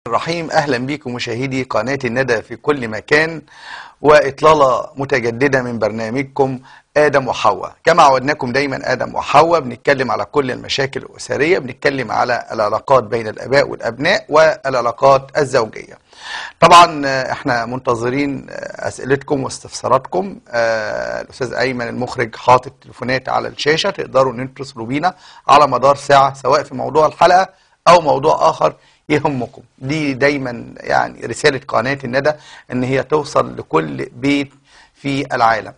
الرحيم أهلا بكم مشاهدي قناة الندى في كل مكان وإطلالة متجددة من برنامجكم آدم وحواء كما عودناكم دايما آدم وحواء بنتكلم على كل المشاكل الأسرية بنتكلم على العلاقات بين الآباء والأبناء والعلاقات الزوجية طبعا آه، احنا منتظرين آه، أسئلتكم واستفساراتكم آه، الأستاذ أيمن المخرج حاطط تليفونات على الشاشة تقدروا ان انتوا تتصلوا بينا على مدار ساعة سواء في موضوع الحلقة أو موضوع آخر يهمكم دي دايما يعني رسالة قناة الندى ان هي توصل لكل بيت في العالم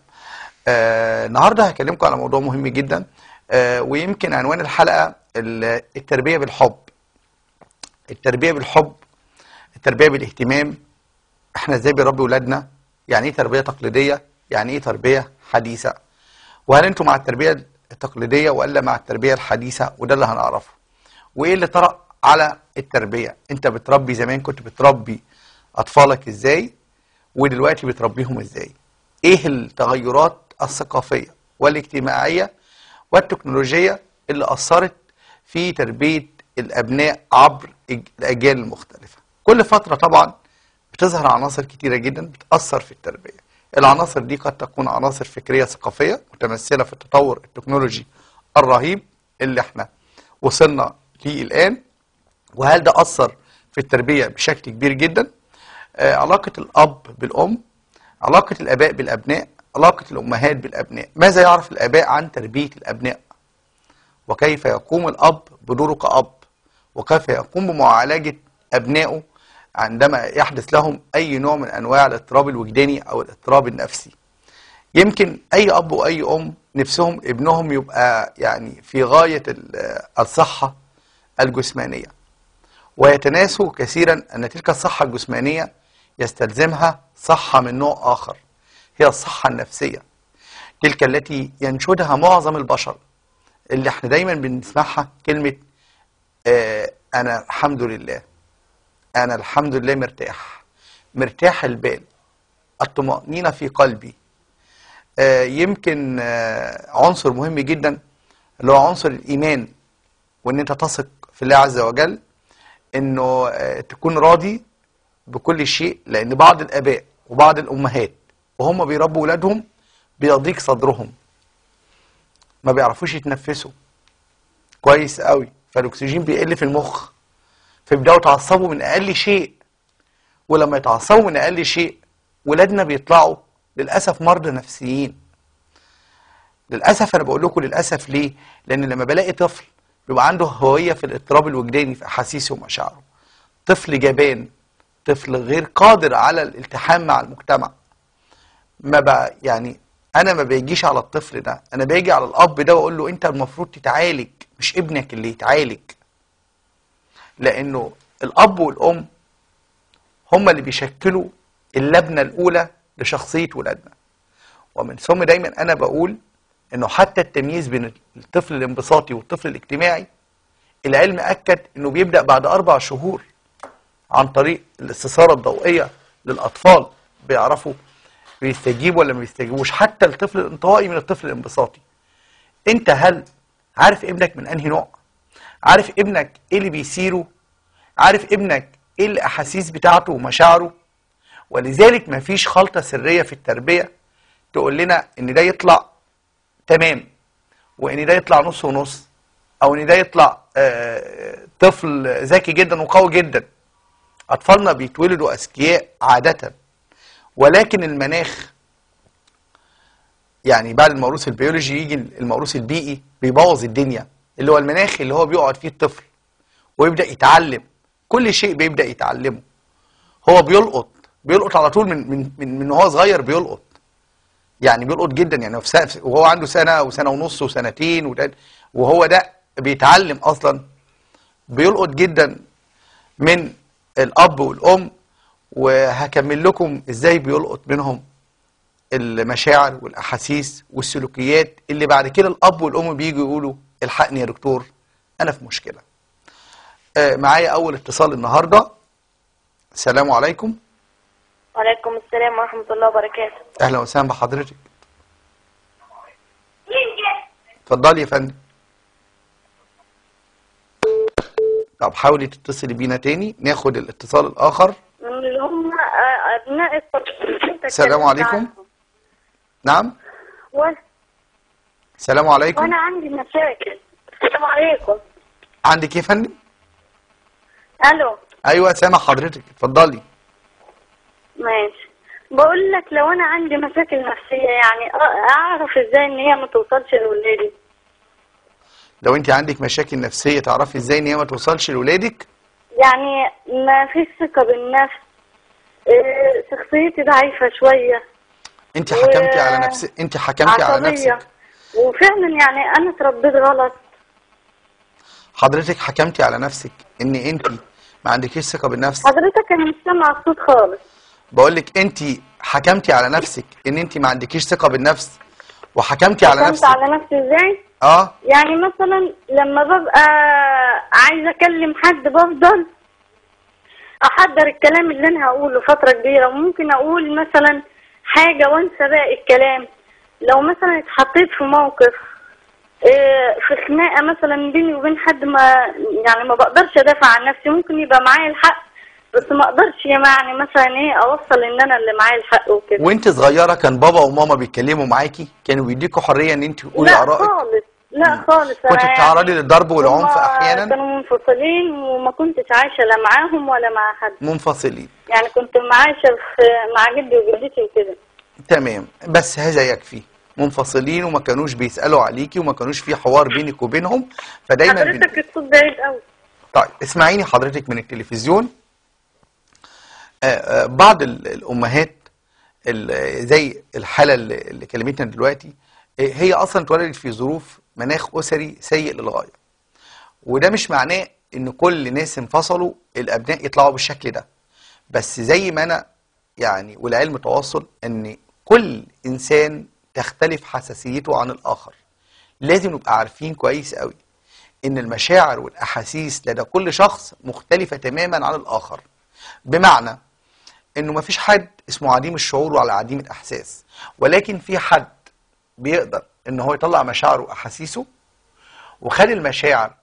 آه النهاردة هكلمكم على موضوع مهم جدا آه ويمكن عنوان الحلقة ال- التربية بالحب التربية بالحب التربية بالاهتمام احنا ازاي بنربي ولادنا يعني ايه تربية تقليدية يعني ايه تربية حديثة وهل انتوا مع التربية التقليدية ولا مع التربية الحديثة وده اللي هنعرفه وايه اللي طرأ على التربية انت بتربي زمان كنت بتربي اطفالك ازاي ودلوقتي بتربيهم ازاي ايه التغيرات الثقافية والاجتماعية والتكنولوجية اللي اثرت في تربية الابناء عبر الج- الاجيال المختلفة كل فترة طبعا بتظهر عناصر كتيرة جدا بتأثر في التربية العناصر دي قد تكون عناصر فكرية ثقافية متمثلة في التطور التكنولوجي الرهيب اللي احنا وصلنا ليه الآن وهل ده أثر في التربية بشكل كبير جدا آه، علاقة الأب بالأم علاقة الآباء بالأبناء علاقة الأمهات بالأبناء ماذا يعرف الآباء عن تربية الأبناء وكيف يقوم الأب بدوره كأب وكيف يقوم بمعالجة أبنائه عندما يحدث لهم أي نوع من أنواع الاضطراب الوجداني أو الاضطراب النفسي يمكن أي أب وأي أم نفسهم ابنهم يبقى يعني في غاية ال- الصحة الجسمانية ويتناسوا كثيرا أن تلك الصحة الجسمانية يستلزمها صحة من نوع آخر هي الصحة النفسية تلك التي ينشدها معظم البشر اللي احنا دايما بنسمعها كلمة آه أنا الحمد لله أنا الحمد لله مرتاح مرتاح البال الطمأنينة في قلبي آه يمكن آه عنصر مهم جدا اللي هو عنصر الإيمان وإن أنت تثق في الله عز وجل إنه آه تكون راضي بكل شيء لأن بعض الآباء وبعض الأمهات وهم بيربوا ولادهم بيضيق صدرهم ما بيعرفوش يتنفسوا كويس قوي فالاكسجين بيقل في المخ فيبداوا يتعصبوا من اقل شيء ولما يتعصبوا من اقل شيء ولادنا بيطلعوا للاسف مرضى نفسيين للاسف انا بقول لكم للاسف ليه لان لما بلاقي طفل بيبقى عنده هويه في الاضطراب الوجداني في احاسيسه ومشاعره طفل جبان طفل غير قادر على الالتحام مع المجتمع ما بقى يعني انا ما بيجيش على الطفل ده انا باجي على الاب ده واقول له انت المفروض تتعالج مش ابنك اللي يتعالج لانه الاب والام هما اللي بيشكلوا اللبنه الاولى لشخصيه ولادنا ومن ثم دايما انا بقول انه حتى التمييز بين الطفل الانبساطي والطفل الاجتماعي العلم اكد انه بيبدا بعد اربع شهور عن طريق الاستثاره الضوئيه للاطفال بيعرفوا بيستجيبوا ولا ما بيستجيبوش حتى الطفل الانطوائي من الطفل الانبساطي انت هل عارف ابنك من انهي نوع عارف ابنك ايه اللي بيثيره عارف ابنك ايه الاحاسيس بتاعته ومشاعره ولذلك مفيش خلطه سريه في التربيه تقول لنا ان ده يطلع تمام وان ده يطلع نص ونص او ان ده يطلع آه، طفل ذكي جدا وقوي جدا اطفالنا بيتولدوا اذكياء عاده ولكن المناخ يعني بعد الموروث البيولوجي يجي الموروث البيئي بيبوظ الدنيا اللي هو المناخ اللي هو بيقعد فيه الطفل ويبدأ يتعلم كل شيء بيبدأ يتعلمه هو بيلقط بيلقط على طول من من من, من هو صغير بيلقط يعني بيلقط جدا يعني في سنة وهو عنده سنة وسنة ونص وسنتين وده وهو ده بيتعلم أصلا بيلقط جدا من الأب والأم وهكمل لكم ازاي بيلقط منهم المشاعر والاحاسيس والسلوكيات اللي بعد كده الاب والام بييجوا يقولوا الحقني يا دكتور انا في مشكله آه معايا اول اتصال النهارده السلام عليكم وعليكم السلام ورحمة الله وبركاته اهلا وسهلا بحضرتك اتفضلي يا فندم طب حاولي تتصلي بينا تاني ناخد الاتصال الاخر اللي هم آه، أبناء الطفل السلام عليكم. نعم السلام عليكم وأنا عندي مشاكل السلام عليكم عندك ايه يا فندم ألو ايوه سامع حضرتك اتفضلي ماشي بقول لك لو أنا عندي مشاكل نفسية يعني أ- أعرف إزاي إن هي ما توصلش لولادي لو انت عندك مشاكل نفسيه تعرفي ازاي ان هي ما توصلش لاولادك يعني ما فيش ثقة بالنفس إيه، شخصيتي ضعيفة شوية انت حكمتي على نفسك انت حكمتي على عصبية نفسك وفعلا يعني أنا اتربيت غلط حضرتك حكمتي على نفسك ان انت ما عندكيش ثقه بالنفس حضرتك أنا مش سامعة الصوت خالص بقول لك انت حكمتي على نفسك ان انت ما عندكيش ثقه بالنفس وحكمتي على فهمت نفسك على نفسي إزاي؟ اه يعني مثلا لما ببقى عايزة أكلم حد بفضل أحضر الكلام اللي أنا هقوله فترة كبيرة وممكن أقول مثلا حاجة وأنسى باقي الكلام لو مثلا اتحطيت في موقف إيه، في خناقة مثلا بيني وبين حد ما يعني ما بقدرش أدافع عن نفسي ممكن يبقى معايا الحق بس ما أقدرش يعني مثلا إيه أوصل إن أنا اللي معايا الحق وكده وانت صغيره كان بابا وماما بيتكلموا معاكي كانوا بيديكوا حريه ان انت تقولي لا ارائك خالص لا خالص كنت أنا بتتعرضي للضرب والعنف هما احيانا كانوا منفصلين وما كنتش عايشة لا معاهم ولا مع حد منفصلين يعني كنت عايشة في مع جدي وجدتي وكده تمام بس هذا يكفي منفصلين وما كانوش بيسالوا عليكي وما كانوش في حوار بينك وبينهم فدايما بن... حضرتك الصوت بعيد قوي طيب اسمعيني حضرتك من التلفزيون آه، آه، بعض ال- الامهات ال- زي الحاله اللي اللي كلمتنا دلوقتي آه، هي اصلا اتولدت في ظروف مناخ اسري سيء للغايه وده مش معناه ان كل ناس انفصلوا الابناء يطلعوا بالشكل ده بس زي ما انا يعني والعلم تواصل ان كل انسان تختلف حساسيته عن الاخر لازم نبقى عارفين كويس قوي ان المشاعر والاحاسيس لدى كل شخص مختلفه تماما عن الاخر بمعنى انه مفيش حد اسمه عديم الشعور ولا عديم الاحساس ولكن في حد بيقدر ان هو يطلع مشاعره واحاسيسه وخلي المشاعر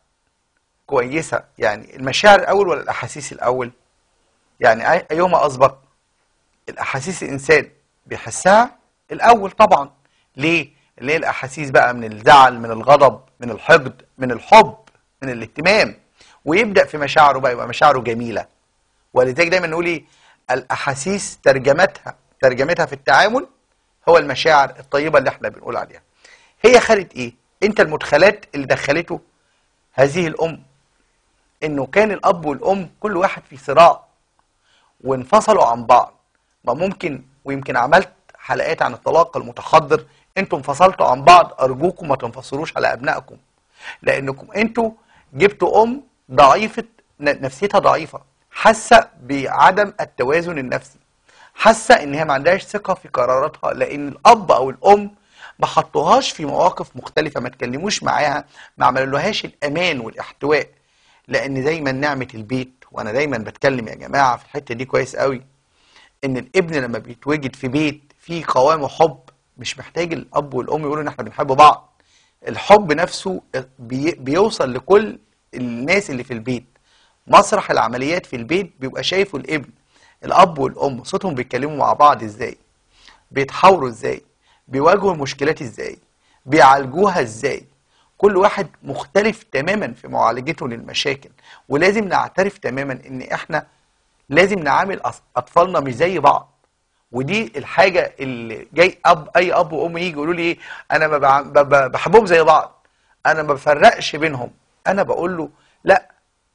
كويسه يعني المشاعر الاول ولا الاحاسيس الاول يعني أي- ايهما اسبق الاحاسيس الانسان بيحسها الاول طبعا ليه اللي هي الاحاسيس بقى من الزعل من الغضب من الحقد من الحب من الاهتمام ويبدا في مشاعره بقى يبقى مشاعره جميله ولذلك دايما نقول ايه الاحاسيس ترجمتها ترجمتها في التعامل هو المشاعر الطيبه اللي احنا بنقول عليها هي خدت ايه انت المدخلات اللي دخلته هذه الام انه كان الاب والام كل واحد في صراع وانفصلوا عن بعض ما ممكن ويمكن عملت حلقات عن الطلاق المتحضر انتوا انفصلتوا عن بعض ارجوكم ما تنفصلوش على ابنائكم لانكم انتوا جبتوا ام ضعيفه ن- نفسيتها ضعيفه حاسه بعدم التوازن النفسي حاسه ان هي ما عندهاش ثقه في قراراتها لان الاب او الام ما حطوهاش في مواقف مختلفه ما تكلموش معاها ما عملولهاش الامان والاحتواء لان دايما نعمه البيت وانا دايما بتكلم يا جماعه في الحته دي كويس قوي ان الابن لما بيتواجد في بيت فيه قوام وحب مش محتاج الاب والام يقولوا ان احنا بنحب بعض الحب نفسه بي بيوصل لكل الناس اللي في البيت مسرح العمليات في البيت بيبقى شايفه الابن الاب والام صوتهم بيتكلموا مع بعض ازاي بيتحاوروا ازاي بيواجهوا المشكلات ازاي بيعالجوها ازاي كل واحد مختلف تماما في معالجته للمشاكل ولازم نعترف تماما ان احنا لازم نعامل أص- اطفالنا مش زي بعض ودي الحاجه اللي جاي اب اي اب وام يجي يقولوا لي ايه انا ما بع- ب- ب- بحبهم زي بعض انا ما بفرقش بينهم انا بقول له لا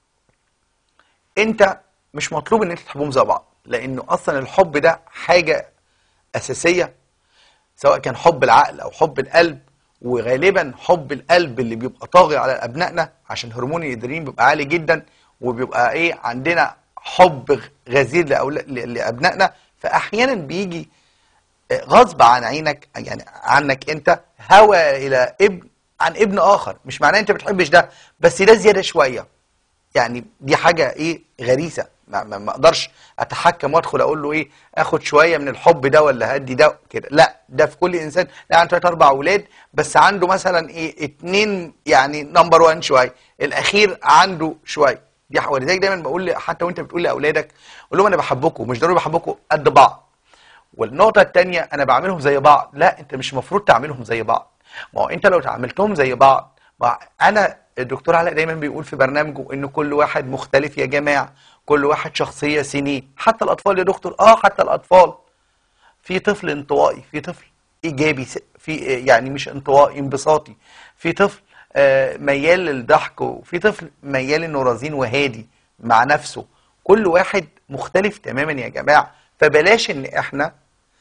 انت مش مطلوب ان انت تحبهم زي بعض لانه اصلا الحب ده حاجه اساسيه سواء كان حب العقل او حب القلب وغالبا حب القلب اللي بيبقى طاغي على ابنائنا عشان هرمون الادرينالين بيبقى عالي جدا وبيبقى ايه عندنا حب غزير لأولا- ل- لابنائنا فاحيانا بيجي غصب عن عينك يعني عنك انت هوى الى ابن عن ابن اخر مش معناه انت بتحبش ده بس ده زياده شويه يعني دي حاجه ايه غريزه ما, ما, ما اقدرش اتحكم وادخل اقول له ايه اخد شويه من الحب ده ولا هدي ده كده لا ده في كل انسان لا عنده ثلاث اربع اولاد بس عنده مثلا ايه اتنين يعني نمبر وان شويه الاخير عنده شويه دي ح- ولذلك دايما بقول ل- حتى وانت بتقول لاولادك قول لهم انا بحبكم مش ضروري بحبكم قد بعض والنقطة التانية أنا بعملهم زي بعض لا أنت مش المفروض تعملهم زي بعض ما هو أنت لو تعاملتهم زي بعض ما أنا الدكتور علاء دايما بيقول في برنامجه إن كل واحد مختلف يا جماعة كل واحد شخصية سنيه حتى الأطفال يا دكتور آه حتى الأطفال في طفل انطوائي في طفل ايجابي س- في يعني مش انطوائي انبساطي في طفل آه، ميال للضحك وفي طفل ميال انه رزين وهادي مع نفسه كل واحد مختلف تماما يا جماعه فبلاش ان احنا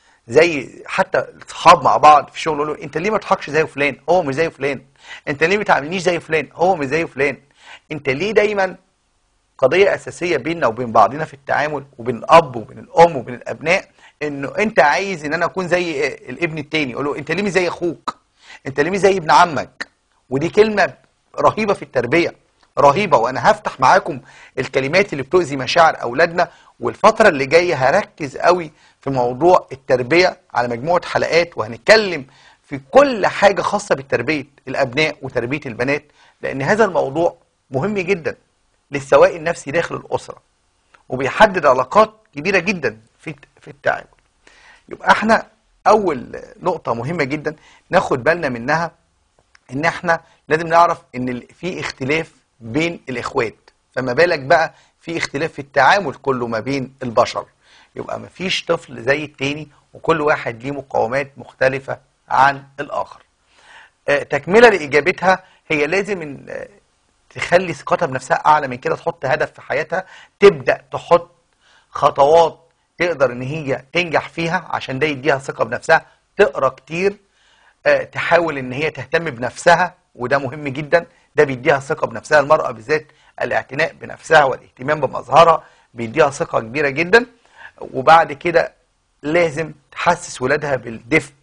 زي حتى اصحاب مع بعض في الشغل يقولوا انت ليه ما تضحكش زي فلان هو مش زي فلان انت ليه ما تعاملنيش زي فلان هو مش زي فلان انت ليه دايما قضية أساسية بيننا وبين بعضنا في التعامل وبين الأب وبين الأم وبين الأبناء إنه أنت عايز إن أنا أكون زي الابن التاني يقول له أنت ليه مش زي أخوك؟ أنت ليه مش زي ابن عمك؟ ودي كلمة رهيبة في التربية رهيبة وأنا هفتح معاكم الكلمات اللي بتؤذي مشاعر أولادنا والفترة اللي جاية هركز قوي في موضوع التربية على مجموعة حلقات وهنتكلم في كل حاجة خاصة بالتربية الأبناء وتربية البنات لأن هذا الموضوع مهم جدا للسواء النفسي داخل الأسرة وبيحدد علاقات كبيرة جدا في في التعامل يبقى احنا أول نقطة مهمة جدا ناخد بالنا منها إن احنا لازم نعرف إن ال- في اختلاف بين الإخوات فما بالك بقى في اختلاف في التعامل كله ما بين البشر يبقى ما فيش طفل زي التاني وكل واحد ليه مقاومات مختلفة عن الآخر آه، تكملة لإجابتها هي لازم إن آه، تخلي ثقتها بنفسها أعلى من كده تحط هدف في حياتها تبدأ تحط خطوات تقدر إن هي تنجح فيها عشان ده يديها ثقة بنفسها تقرأ كتير آه، تحاول إن هي تهتم بنفسها وده مهم جدا ده بيديها ثقة بنفسها المرأة بالذات الاعتناء بنفسها والاهتمام بمظهرها بيديها ثقة كبيرة جدا وبعد كده لازم تحسس ولادها بالدفء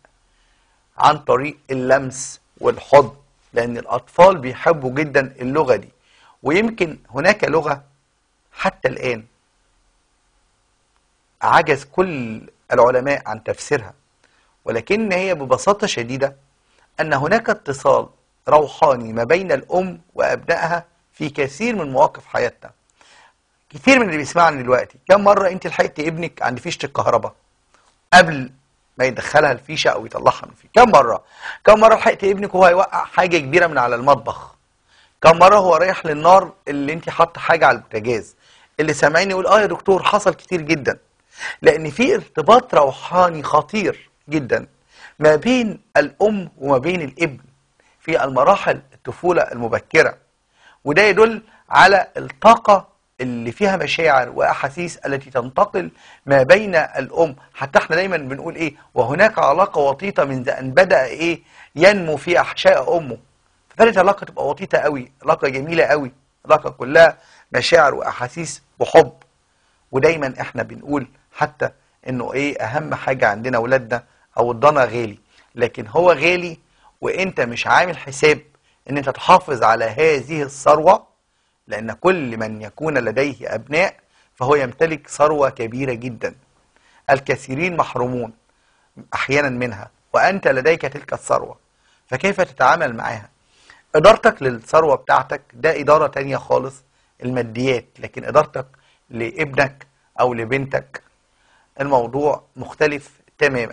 عن طريق اللمس والحضن لأن الأطفال بيحبوا جدا اللغة دي ويمكن هناك لغة حتى الآن عجز كل العلماء عن تفسيرها ولكن هي ببساطة شديدة أن هناك اتصال روحاني ما بين الأم وأبنائها في كثير من مواقف حياتنا كتير من اللي بيسمعني دلوقتي كم مرة أنت لحقت ابنك عند فيشة الكهرباء قبل ما يدخلها الفيشة أو يطلعها من الفيشة كم مرة كم مرة لحقت ابنك وهو هيوقع حاجة كبيرة من على المطبخ كم مرة هو رايح للنار اللي انت حاطة حاجة على البوتاجاز اللي سامعيني يقول اه يا دكتور حصل كتير جدا لأن في ارتباط روحاني خطير جدا ما بين الأم وما بين الابن في المراحل الطفولة المبكرة وده يدل على الطاقة اللي فيها مشاعر وأحاسيس التي تنتقل ما بين الأم حتى احنا دايما بنقول ايه وهناك علاقة وطيدة منذ أن بدأ ايه ينمو في أحشاء أمه فابتدت علاقة تبقى وطيدة قوي علاقة جميلة قوي علاقة كلها مشاعر وأحاسيس وحب ودايما احنا بنقول حتى انه ايه اهم حاجة عندنا ولادنا او الضنا غالي لكن هو غالي وانت مش عامل حساب ان انت تحافظ على هذه الثروة لان كل من يكون لديه ابناء فهو يمتلك ثروة كبيرة جدا الكثيرين محرومون احيانا منها وانت لديك تلك الثروة فكيف تتعامل معها ادارتك للثروة بتاعتك ده ادارة تانية خالص الماديات لكن ادارتك لابنك او لبنتك الموضوع مختلف تماما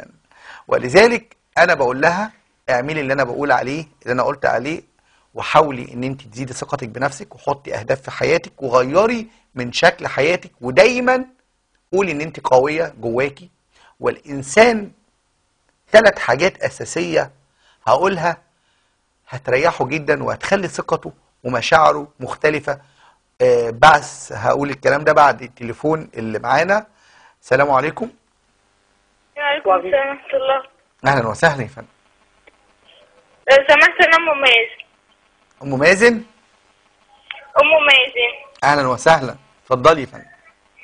ولذلك انا بقول لها اعملي اللي انا بقول عليه اللي انا قلت عليه وحاولي ان انت تزيدي ثقتك بنفسك وحطي اهداف في حياتك وغيري من شكل حياتك ودايما قولي ان انت قوية جواكي والانسان ثلاث حاجات اساسية هقولها هتريحه جدا وهتخلي ثقته ومشاعره مختلفة آه بس هقول الكلام ده بعد التليفون اللي معانا السلام عليكم وعليكم السلام ورحمة الله اهلا وسهلا يا فندم لو سمحت أنا أم مازن ام مازن أم مازن اهلا وسهلا اتفضلي يا فندم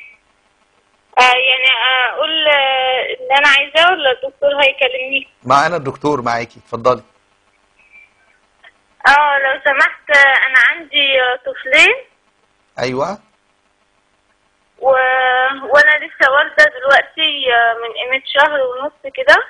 آه يعني أقول آه اللي أنا عايزاه ولا الدكتور هيكلمني؟ معانا الدكتور معاكي اتفضلي اه لو سمحت آه أنا عندي آه، طفلين ايوه و... وأنا لسه والدة دلوقتي آه، من قيمة شهر ونص كده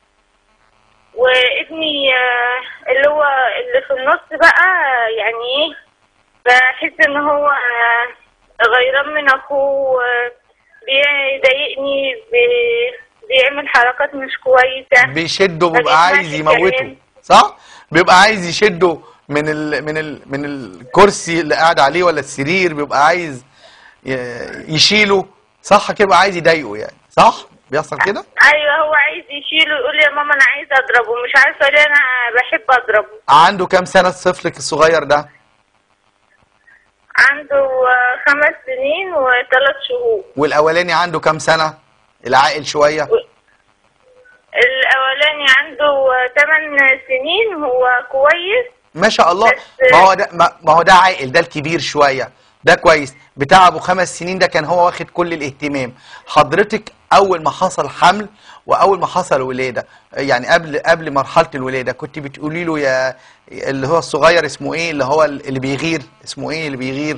وابني آه، اللي هو اللي في النص بقى آه، يعني ايه بحس ان هو آه، غيران من اخوه بيضايقني بي- بيعمل حركات مش كويسة بيشده ما بيبقى عايز بيسمعش يموته كلام. صح بيبقى عايز يشده من ال من ال من الكرسي اللي قاعد عليه ولا السرير بيبقى عايز ي- يشيله صح كده بيبقى عايز يضايقه يعني صح بيحصل كده ايوه هو عايز يشيله يقول لي يا ماما انا عايز اضربه مش عارفة ليه انا بحب اضربه عنده كام سنة طفلك الصغير ده عنده آه، خمس سنين وثلاث شهور والاولاني عنده كام سنة العاقل شوية الاولاني عنده ثمان سنين هو كويس ما شاء الله بس- ما هو ده ما ما هو ده عاقل ده الكبير شويه ده كويس بتاع ابو خمس سنين ده كان هو واخد كل الاهتمام حضرتك اول ما حصل حمل واول ما حصل ولاده يعني قبل قبل مرحله الولاده كنت بتقولي له يا اللي هو الصغير اسمه ايه اللي هو اللي بيغير اسمه ايه اللي بيغير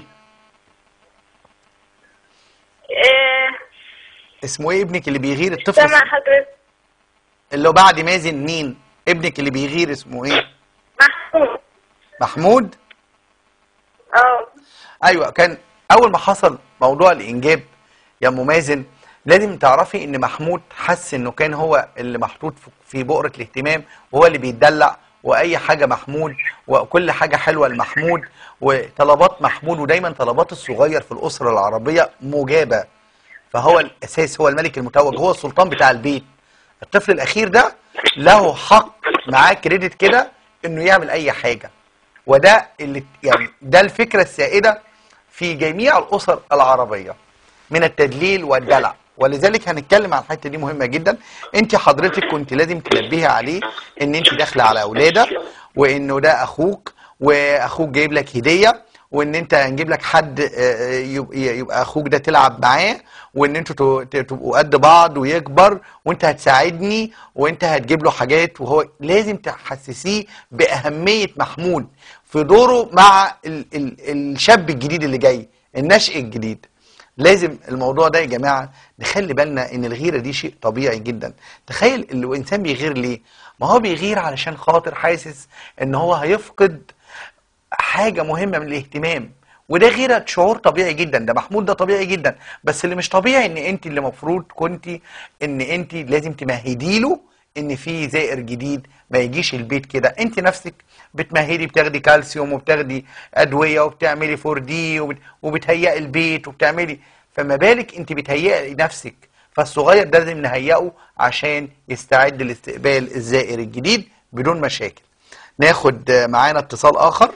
آه، اسمه ايه ابنك اللي بيغير الطفل سامع حضرتك اللي هو بعد مازن مين ابنك اللي بيغير اسمه ايه محمود محمود اه ايوه كان اول ما حصل موضوع الانجاب يا ام مازن لازم تعرفي ان محمود حس انه كان هو اللي محطوط في- في بؤره الاهتمام وهو اللي بيتدلع واي حاجه محمود وكل حاجه حلوه لمحمود وطلبات محمود ودايما طلبات الصغير في الاسره العربيه مجابه فهو الاساس هو الملك المتوج هو السلطان بتاع البيت الطفل الاخير ده له حق معاه كريدت كده انه يعمل اي حاجه وده اللي يعني ده الفكره السائده في جميع الاسر العربيه من التدليل والدلع ولذلك هنتكلم عن الحته دي مهمه جدا انت حضرتك كنت لازم تنبهي عليه ان انت داخله على اولاده وانه ده اخوك واخوك جايب لك هديه وان انت هنجيب لك حد آه، آه، يب- يبقى اخوك ده تلعب معاه وان انتوا تو- ت- تبقوا قد بعض ويكبر وانت هتساعدني وانت هتجيب له حاجات وهو لازم تحسسيه باهميه محمود في دوره مع ال ال الشاب الجديد اللي جاي النشء الجديد لازم الموضوع ده يا جماعه نخلي بالنا ان الغيره دي شيء طبيعي جدا تخيل الانسان بيغير ليه ما هو بيغير علشان خاطر حاسس ان هو هيفقد حاجه مهمه من الاهتمام وده غيرة شعور طبيعي جدا ده محمود ده طبيعي جدا بس اللي مش طبيعي ان انت اللي المفروض كنتي ان انت لازم تمهدي له ان في زائر جديد ما يجيش البيت كده انت نفسك بتمهدي بتاخدي كالسيوم وبتاخدي ادويه وبتعملي 4 دي وبت- وبتهيئي البيت وبتعملي فما بالك انت بتهيئي نفسك فالصغير ده لازم نهيئه عشان يستعد لاستقبال الزائر الجديد بدون مشاكل ناخد آه، معانا اتصال اخر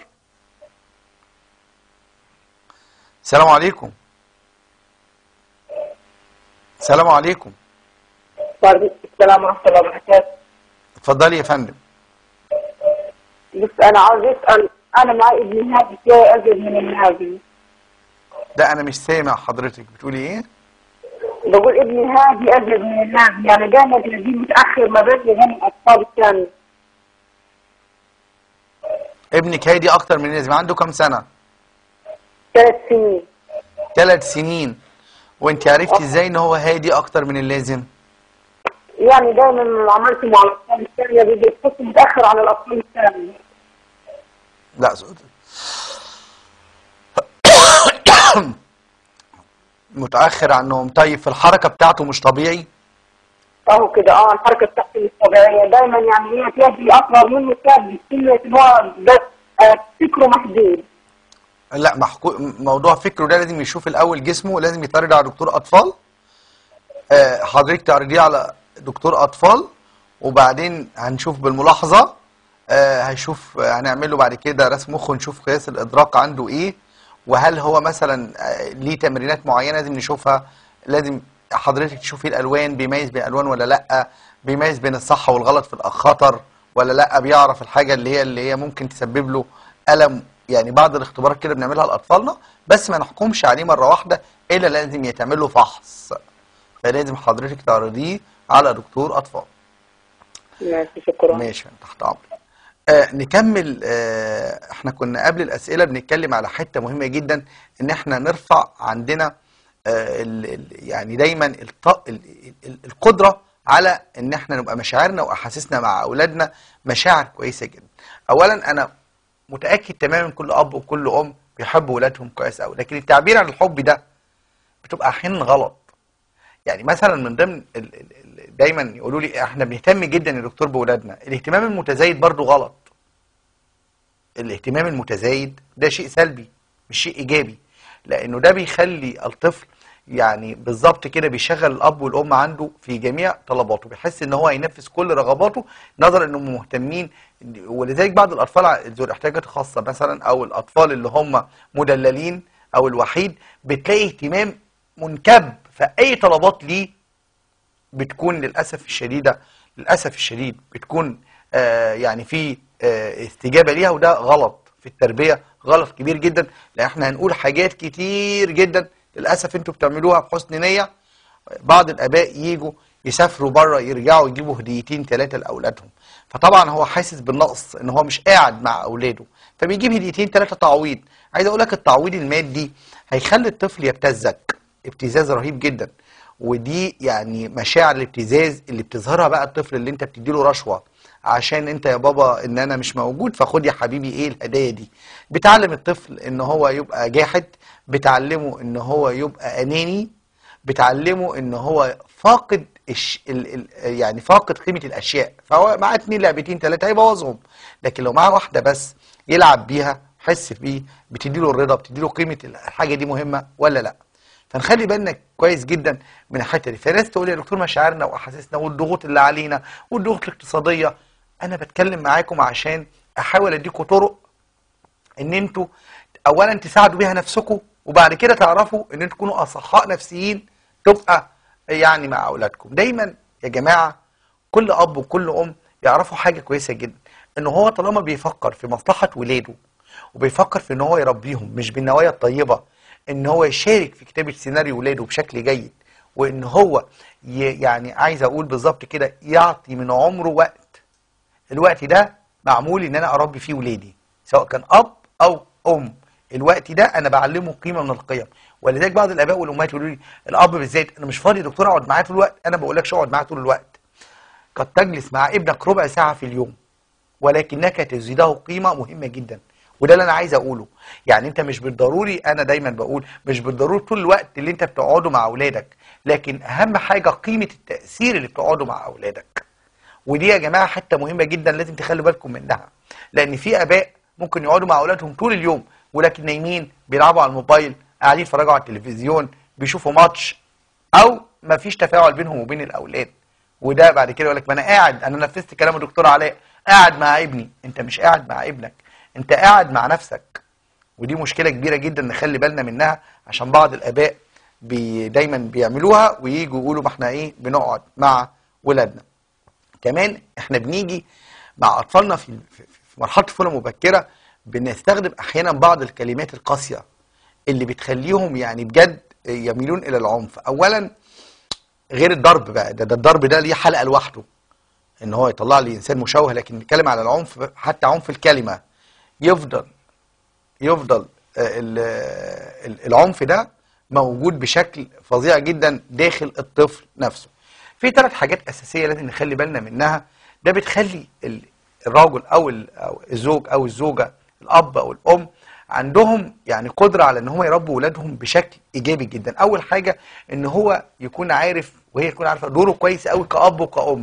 السلام عليكم السلام عليكم وعليكم السلام ورحمة الله وبركاته اتفضلي يا فندم بس أنا عاوز أسأل أنا معي ابني هادي شوية أزيد من الهادي ده انا مش سامع حضرتك بتقولي ايه بقول ابني هادي أزيد من الهادي يعني دايما تلاقيه متأخر مرات لغني الأطفال الثانية ابنك هادي اكتر من اللازم عنده كام سنه ثلاث سنين ثلاث سنين وانت عرفتي ازاي ان هو هادي اكتر من اللازم يعني دايما عملت مع الأطفال الثانية بيجي تحس متأخر على الأطفال الثانية لا صوت متاخر عنهم طيب في الحركه بتاعته مش طبيعي أهو كده أه الحركة بتاعته مش طبيعية دايما يعني هي تلاقي أصغر منه كان بكلمة إن هو بس آه، فكره محدود لا محكو... موضوع فكره ده لازم يشوف الاول جسمه لازم يتعرض على دكتور اطفال آه، حضرتك تعرضيه على دكتور اطفال وبعدين هنشوف بالملاحظه آه، هيشوف آه، هنعمل له بعد كده رسم مخ ونشوف قياس الادراك عنده ايه وهل هو مثلا آه، ليه تمرينات معينه لازم نشوفها لازم حضرتك تشوفي الالوان بيميز بين الالوان ولا لا بيميز بين الصح والغلط في الخطر ولا لا بيعرف الحاجه اللي هي اللي هي ممكن تسبب له الم يعني بعض الاختبارات كده بنعملها لاطفالنا بس ما نحكمش عليه مره واحده الا لازم يتعمل له فحص فلازم حضرتك تعرضيه على دكتور اطفال ماشي شكرا ماشي تحت امرك آه نكمل آه احنا كنا قبل الاسئله بنتكلم على حته مهمه جدا ان احنا نرفع عندنا آه ال ال يعني دايما الط... ال ال القدره على ان احنا نبقى مشاعرنا واحاسيسنا مع اولادنا مشاعر كويسه جدا اولا انا متاكد تماما كل اب وكل ام بيحبوا ولادهم كويس قوي لكن التعبير عن الحب ده بتبقى احيانا غلط يعني مثلا من ضمن ال- ال- ال- دايما يقولوا لي احنا بنهتم جدا يا دكتور باولادنا الاهتمام المتزايد برضو غلط الاهتمام المتزايد ده شيء سلبي مش شيء ايجابي لانه ده بيخلي الطفل يعني بالظبط كده بيشغل الاب والام عنده في جميع طلباته بيحس ان هو هينفذ كل رغباته نظرا انهم مهتمين ولذلك بعض الاطفال ذو الاحتياجات الخاصه مثلا او الاطفال اللي هم مدللين او الوحيد بتلاقي اهتمام منكب فاي طلبات ليه بتكون للاسف الشديده للاسف الشديد بتكون آه يعني في آه استجابه ليها وده غلط في التربيه غلط كبير جدا لان احنا هنقول حاجات كتير جدا للاسف انتوا بتعملوها بحسن نيه بعض الاباء يجوا يسافروا بره يرجعوا يجيبوا هديتين ثلاثه لاولادهم فطبعا هو حاسس بالنقص ان هو مش قاعد مع اولاده فبيجيب هديتين ثلاثه تعويض عايز اقول لك التعويض المادي هيخلي الطفل يبتزك ابتزاز رهيب جدا ودي يعني مشاعر الابتزاز اللي بتظهرها بقى الطفل اللي انت بتديله رشوه عشان انت يا بابا ان انا مش موجود فخد يا حبيبي ايه الهدايا دي بتعلم الطفل ان هو يبقى جاحد بتعلمه ان هو يبقى اناني بتعلمه ان هو فاقد الش... ال... ال... يعني فاقد قيمه الاشياء فهو معاه اتنين لعبتين ثلاثه هيبوظهم لكن لو معاه واحده بس يلعب بيها حس بيه بتديله الرضا بتديله قيمه الحاجه دي مهمه ولا لا فنخلي بالنا كويس جدا من الحته دي فناس تقول يا دكتور مشاعرنا واحاسيسنا والضغوط اللي علينا والضغوط الاقتصاديه انا بتكلم معاكم عشان احاول اديكم طرق ان انتوا اولا تساعدوا بيها نفسكم وبعد كده تعرفوا ان انتوا تكونوا اصحاء نفسيين تبقى يعني مع اولادكم دايما يا جماعه كل اب وكل ام يعرفوا حاجه كويسه جدا ان هو طالما بيفكر في مصلحه ولاده وبيفكر في ان هو يربيهم مش بالنوايا الطيبه ان هو يشارك في كتابه سيناريو ولاده بشكل جيد وان هو ي- يعني عايز اقول بالظبط كده يعطي من عمره وقت الوقت ده معمول ان انا اربي فيه ولادي سواء كان اب او ام الوقت ده انا بعلمه قيمه من القيم ولذلك بعض الاباء والامهات يقولوا لي الاب بالذات انا مش فاضي يا دكتور اقعد معاه طول الوقت انا بقولكش اقعد معاه طول الوقت قد تجلس مع ابنك ربع ساعه في اليوم ولكنك تزيده قيمه مهمه جدا وده اللي انا عايز اقوله يعني انت مش بالضروري انا دايما بقول مش بالضروري طول الوقت اللي انت بتقعده مع اولادك لكن اهم حاجه قيمه التاثير اللي بتقعده مع اولادك ودي يا جماعه حته مهمه جدا لازم تخلوا بالكم منها لان في اباء ممكن يقعدوا مع اولادهم طول اليوم ولكن نايمين بيلعبوا على الموبايل قاعدين يتفرجوا على التلفزيون بيشوفوا ماتش او ما فيش تفاعل بينهم وبين الاولاد وده بعد كده يقول لك ما انا قاعد انا نفذت كلام الدكتور علاء قاعد مع ابني انت مش قاعد مع ابنك انت قاعد مع نفسك ودي مشكله كبيره جدا نخلي بالنا منها عشان بعض الاباء بي دايما بيعملوها وييجوا يقولوا ما احنا ايه بنقعد مع ولادنا كمان احنا بنيجي مع اطفالنا في في في مرحله الطفوله المبكره بنستخدم احيانا بعض الكلمات القاسيه اللي بتخليهم يعني بجد يميلون الى العنف اولا غير الضرب بقى ده, ده الضرب ده ليه حلقه لوحده ان هو يطلع لي انسان مشوه لكن نتكلم على العنف حتى عنف الكلمه يفضل يفضل آه، ال- ال- العنف ده موجود بشكل فظيع جدا داخل الطفل نفسه في ثلاث حاجات اساسيه لازم نخلي بالنا منها ده بتخلي ال- الراجل او ال- أو الزوج او الزوجه الاب او الام عندهم يعني قدره على ان هم يربوا ولادهم بشكل ايجابي جدا اول حاجه ان هو يكون عارف وهي تكون عارفه دوره كويس قوي كاب وكأم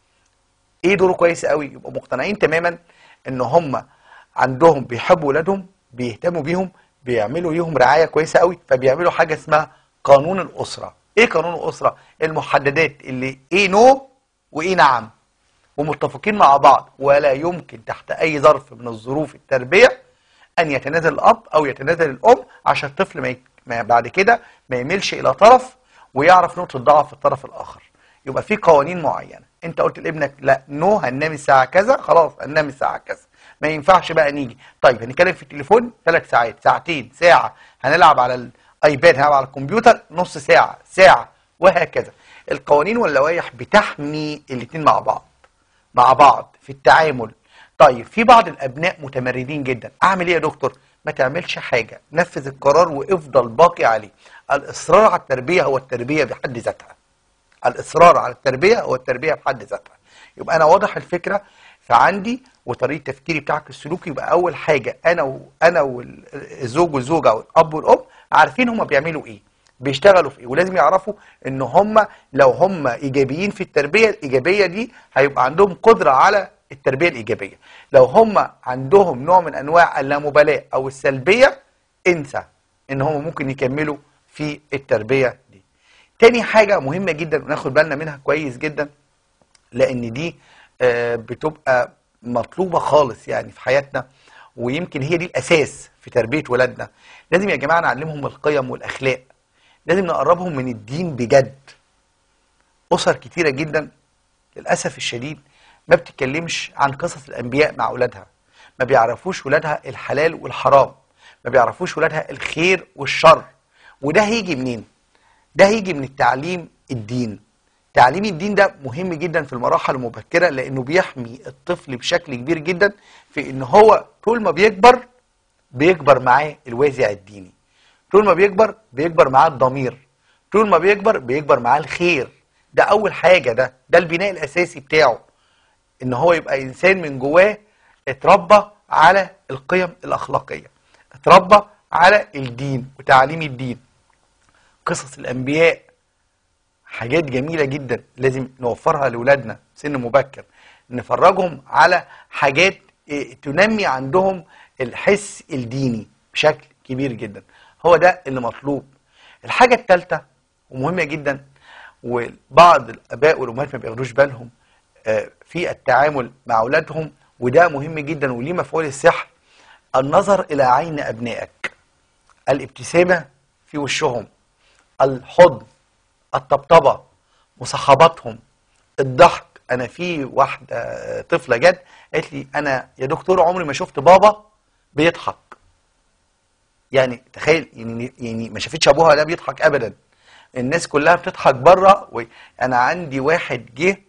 ايه دوره كويس قوي يبقوا مقتنعين تماما ان هم عندهم بيحبوا ولادهم بيهتموا بيهم بيعملوا ليهم رعايه كويسه قوي فبيعملوا حاجه اسمها قانون الاسره ايه قانون الاسره المحددات اللي ايه نو وايه نعم ومتفقين مع بعض ولا يمكن تحت اي ظرف من الظروف التربيه ان يتنازل الاب او يتنازل الام عشان الطفل ما, يك... ما بعد كده ما يميلش الى طرف ويعرف نقطه ضعف في الطرف الاخر يبقى في قوانين معينه انت قلت لابنك لا نو هننام الساعه كذا خلاص هننام الساعه كذا ما ينفعش بقى نيجي طيب هنتكلم في التليفون ثلاث ساعات ساعتين ساعه هنلعب على الايباد هنلعب على الكمبيوتر نص ساعه ساعه وهكذا القوانين واللوائح بتحمي الاثنين مع بعض مع بعض في التعامل طيب في بعض الابناء متمردين جدا اعمل ايه يا دكتور ما تعملش حاجه نفذ القرار وافضل باقي عليه الاصرار على التربيه هو التربيه بحد ذاتها الاصرار على التربيه هو التربيه بحد ذاتها يبقى انا واضح الفكره فعندي وطريقه تفكيري بتاعك السلوكي يبقى اول حاجه انا و... انا والزوج والزوجه والاب والام عارفين هما بيعملوا ايه بيشتغلوا في ايه ولازم يعرفوا ان هم لو هم ايجابيين في التربيه الايجابيه دي هيبقى عندهم قدره على التربيه الايجابيه لو هم عندهم نوع من انواع اللامبالاه او السلبيه انسى ان هم ممكن يكملوا في التربيه دي تاني حاجه مهمه جدا وناخد بالنا منها كويس جدا لان دي آه، بتبقى مطلوبه خالص يعني في حياتنا ويمكن هي دي الاساس في تربيه ولادنا لازم يا جماعه نعلمهم القيم والاخلاق لازم نقربهم من الدين بجد اسر كتيره جدا للاسف الشديد ما بتتكلمش عن قصص الانبياء مع اولادها ما بيعرفوش ولادها الحلال والحرام ما بيعرفوش ولادها الخير والشر وده هيجي منين ده هيجي من التعليم الدين تعليم الدين ده مهم جدا في المراحل المبكرة لأنه بيحمي الطفل بشكل كبير جدا في إن هو طول ما بيكبر بيكبر معاه الوازع الديني طول ما بيكبر بيكبر معاه الضمير طول ما بيكبر بيكبر معاه الخير ده أول حاجة ده ده البناء الأساسي بتاعه إن هو يبقى إنسان من جواه اتربى على القيم الأخلاقية اتربى على الدين وتعليم الدين قصص الأنبياء حاجات جميلة جدا لازم نوفرها لأولادنا سن مبكر نفرجهم على حاجات إيه، تنمي عندهم الحس الديني بشكل كبير جدا هو ده اللي مطلوب الحاجة الثالثة ومهمة جدا وبعض الآباء والأمهات ما بياخدوش بالهم آه، في التعامل مع أولادهم وده مهم جدا وليه مفعول السحر النظر إلى عين أبنائك الابتسامة في وشهم الحضن الطبطبة مصاحبتهم الضحك انا في واحده طفله جت قالت لي انا يا دكتور عمري ما شفت بابا بيضحك يعني تخيل يعني يعني ما شافتش ابوها ده بيضحك ابدا الناس كلها بتضحك بره وانا عندي واحد جه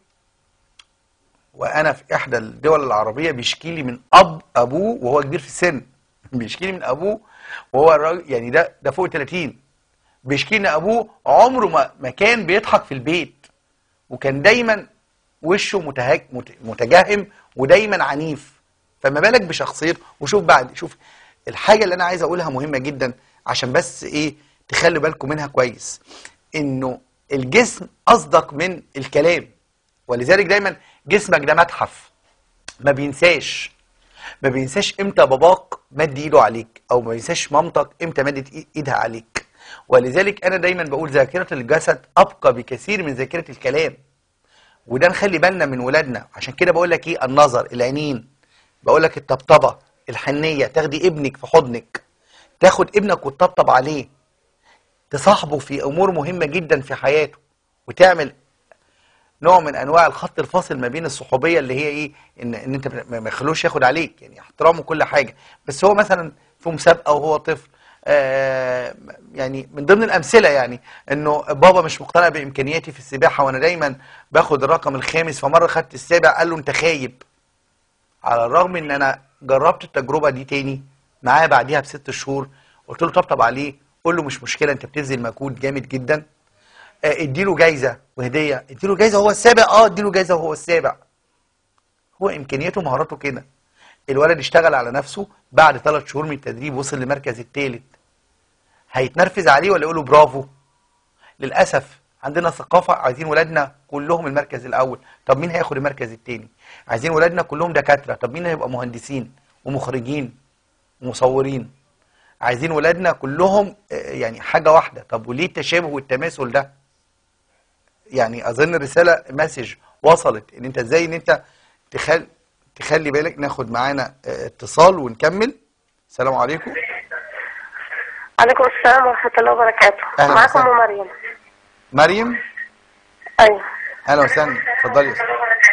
وانا في احدى الدول العربيه بيشكي لي من اب ابوه وهو كبير في السن بيشكي لي من ابوه وهو الراجل يعني ده ده فوق 30 بيشكي لي ان ابوه عمره ما ما كان بيضحك في البيت وكان دايما وشه متهاج مت- متجهم ودايما عنيف فما بالك بشخصيته وشوف بعد شوف الحاجه اللي انا عايز اقولها مهمه جدا عشان بس ايه تخلوا بالكم منها كويس انه الجسم اصدق من الكلام ولذلك دايما جسمك ده متحف ما بينساش ما بينساش امتى باباك مد ايده عليك او ما بينساش مامتك امتى مدت إي- ايدها عليك ولذلك انا دايما بقول ذاكره الجسد ابقى بكثير من ذاكره الكلام وده نخلي بالنا من ولادنا عشان كده بقول لك ايه النظر العينين بقول لك الطبطبه الحنيه تاخدي ابنك في حضنك تاخد ابنك وتطبطب عليه تصاحبه في امور مهمه جدا في حياته وتعمل نوع من انواع الخط الفاصل ما بين الصحوبيه اللي هي ايه ان ان انت ما ما يخلوش ياخد عليك يعني احترامه كل حاجه بس هو مثلا في مسابقه وهو طفل آه يعني من ضمن الامثله يعني انه بابا مش مقتنع بامكانياتي في السباحه وانا دايما باخد الرقم الخامس فمره خدت السابع قال له انت خايب على الرغم ان انا جربت التجربه دي تاني معاه بعديها بست شهور قلت له طبطب عليه قول له مش مشكله انت بتبذل مجهود جامد جدا آه، اديله جايزه وهديه اديله جايزه وهو السابع اه اديله جايزه وهو السابع هو امكانياته ومهاراته كده الولد اشتغل على نفسه بعد ثلاث شهور من التدريب وصل لمركز الثالث هيتنرفز عليه ولا يقول له برافو للاسف عندنا ثقافه عايزين ولادنا كلهم المركز الاول طب مين هياخد المركز الثاني عايزين ولادنا كلهم دكاتره طب مين هيبقى مهندسين ومخرجين ومصورين عايزين ولادنا كلهم آه، يعني حاجه واحده طب وليه التشابه والتماثل ده يعني اظن الرساله مسج وصلت ان انت ازاي ان انت تخل تخلي بالك ناخد معانا آه، اتصال ونكمل السلام عليكم عليكم السلام ورحمة الله وبركاته أهلا معكم وسهلا. أم مريم مريم أيوة اهلا وسهلا اتفضلي يا أستاذ.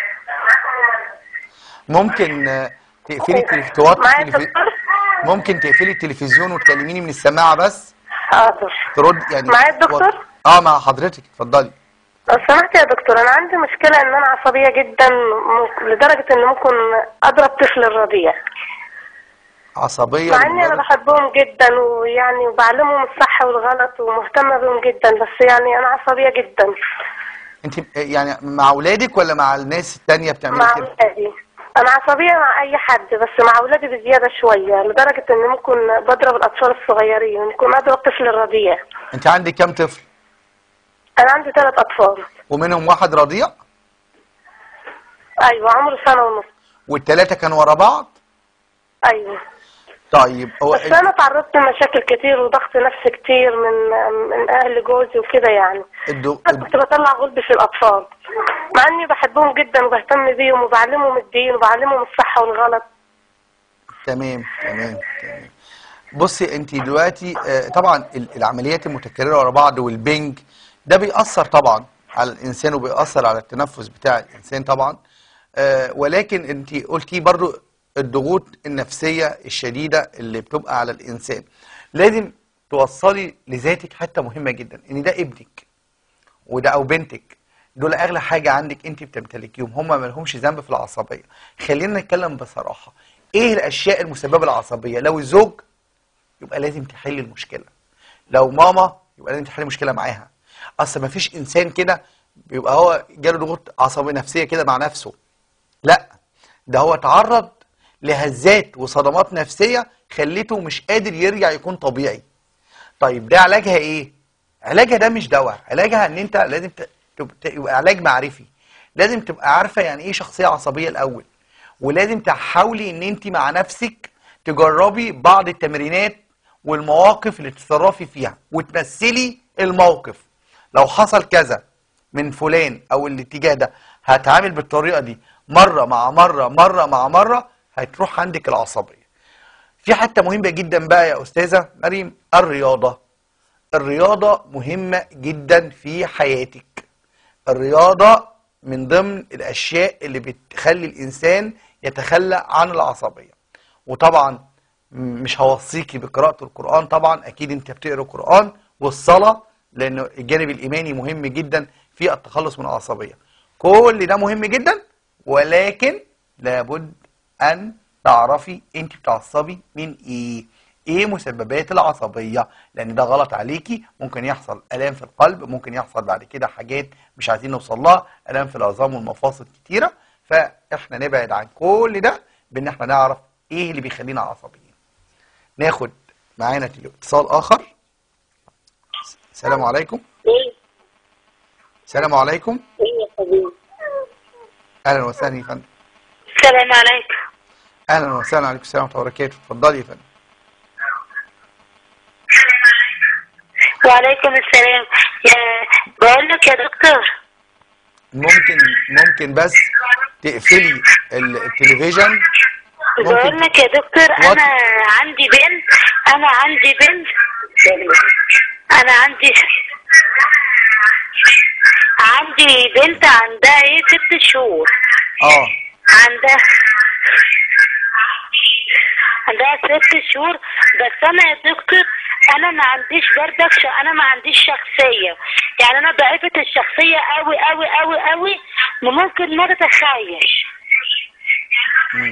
ممكن آه، تقفلي التلف... توطي معايا التلف... دكتور ممكن تقفلي التلفزيون وتكلميني من السماعه بس حاضر ترد يعني معايا الدكتور؟ اه مع حضرتك اتفضلي لو سمحت يا دكتور أنا عندي مشكلة إن أنا عصبية جدا م- لدرجة إن ممكن أضرب طفل الرضيع عصبيه مع إني أنا للدرجة- بحبهم جدا ويعني وبعلمهم الصح والغلط ومهتمة بهم جدا بس يعني أنا عصبية جدا انت يعني مع اولادك ولا مع الناس التانية بتعملي مع كده أولادي انا عصبيه مع اي حد بس مع اولادي بزياده شويه لدرجه ان ممكن بضرب الاطفال الصغيرين ممكن اضرب طفل الرضيع انت عندك كام طفل انا عندي ثلاث اطفال ومنهم واحد رضيع ايوه عمره سنه ونص والتلاتة كانوا ورا بعض ايوه طيب هو بس انا تعرضت لمشاكل كتير وضغط نفسي كتير من من اهل جوزي وكده يعني الدو... أنا كنت بطلع غلبي في الاطفال مع اني بحبهم جدا وبهتم بيهم وبعلمهم الدين وبعلمهم الصح والغلط تمام تمام تمام بصي انت دلوقتي آه، طبعا ال- العمليات المتكرره ورا بعض والبنج ده بيأثر طبعا على الانسان وبيأثر على التنفس بتاع الانسان طبعا آه، ولكن انت قلتي برضو الضغوط النفسيه الشديده اللي بتبقى على الانسان لازم توصلي لذاتك حته مهمه جدا ان ده ابنك وده او بنتك دول اغلى حاجه عندك انت بتمتلكيهم هم ما لهمش ذنب في العصبيه خلينا نتكلم بصراحه ايه الاشياء المسببه للعصبيه لو الزوج يبقى لازم تحل المشكله لو ماما يبقى لازم تحل المشكله معاها اصل ما فيش انسان كده بيبقى هو جاله ضغوط عصبيه نفسيه كده مع نفسه لا ده هو تعرض لهزات وصدمات نفسيه خلته مش قادر يرجع يكون طبيعي طيب ده علاجها ايه علاجها ده مش دواء علاجها ان انت لازم ت- تب- يبقى علاج معرفي لازم تبقى عارفه يعني ايه شخصيه عصبيه الاول ولازم تحاولي ان انت مع نفسك تجربي بعض التمرينات والمواقف اللي تتصرفي فيها وتمثلي الموقف لو حصل كذا من فلان او الاتجاه ده هتعامل بالطريقه دي مره مع مره مره مع مره هتروح عندك العصبيه في حته مهمه جدا بقى يا استاذه مريم الرياضه الرياضه مهمه جدا في حياتك الرياضه من ضمن الاشياء اللي بتخلي الانسان يتخلى عن العصبيه وطبعا م- مش هوصيكي بقراءه القران طبعا اكيد انت بتقرا قران والصلاه لان الجانب الايماني مهم جدا في التخلص من العصبيه كل ده مهم جدا ولكن لابد ان تعرفي انت بتعصبي من ايه ايه مسببات العصبيه لان ده غلط عليكي ممكن يحصل الام في القلب ممكن يحصل بعد كده حاجات مش عايزين نوصل لها الام في العظام والمفاصل كتيره فاحنا نبعد عن كل ده بان احنا نعرف ايه اللي بيخلينا عصبيين ناخد معانا تلي- اتصال اخر السلام عليكم ايه السلام عليكم ايه يا حبيبي اهلا وسهلا يا فندم السلام عليكم اهلا وسهلا عليكم السلام ورحمه الله وبركاته اتفضلي يا فندم وعليكم السلام يا بقول لك يا دكتور ممكن ممكن بس تقفلي ال- التلفزيون بقول ممكن لك يا دكتور وات- انا عندي بنت انا عندي بنت انا عندي عندي بنت عندها ايه ست شهور اه عندها عندها ست شهور بس انا يا دكتور انا ما عنديش بردك ش... انا ما عنديش شخصيه يعني انا ضعيفه الشخصيه قوي قوي قوي قوي وممكن ما تتخيل مم.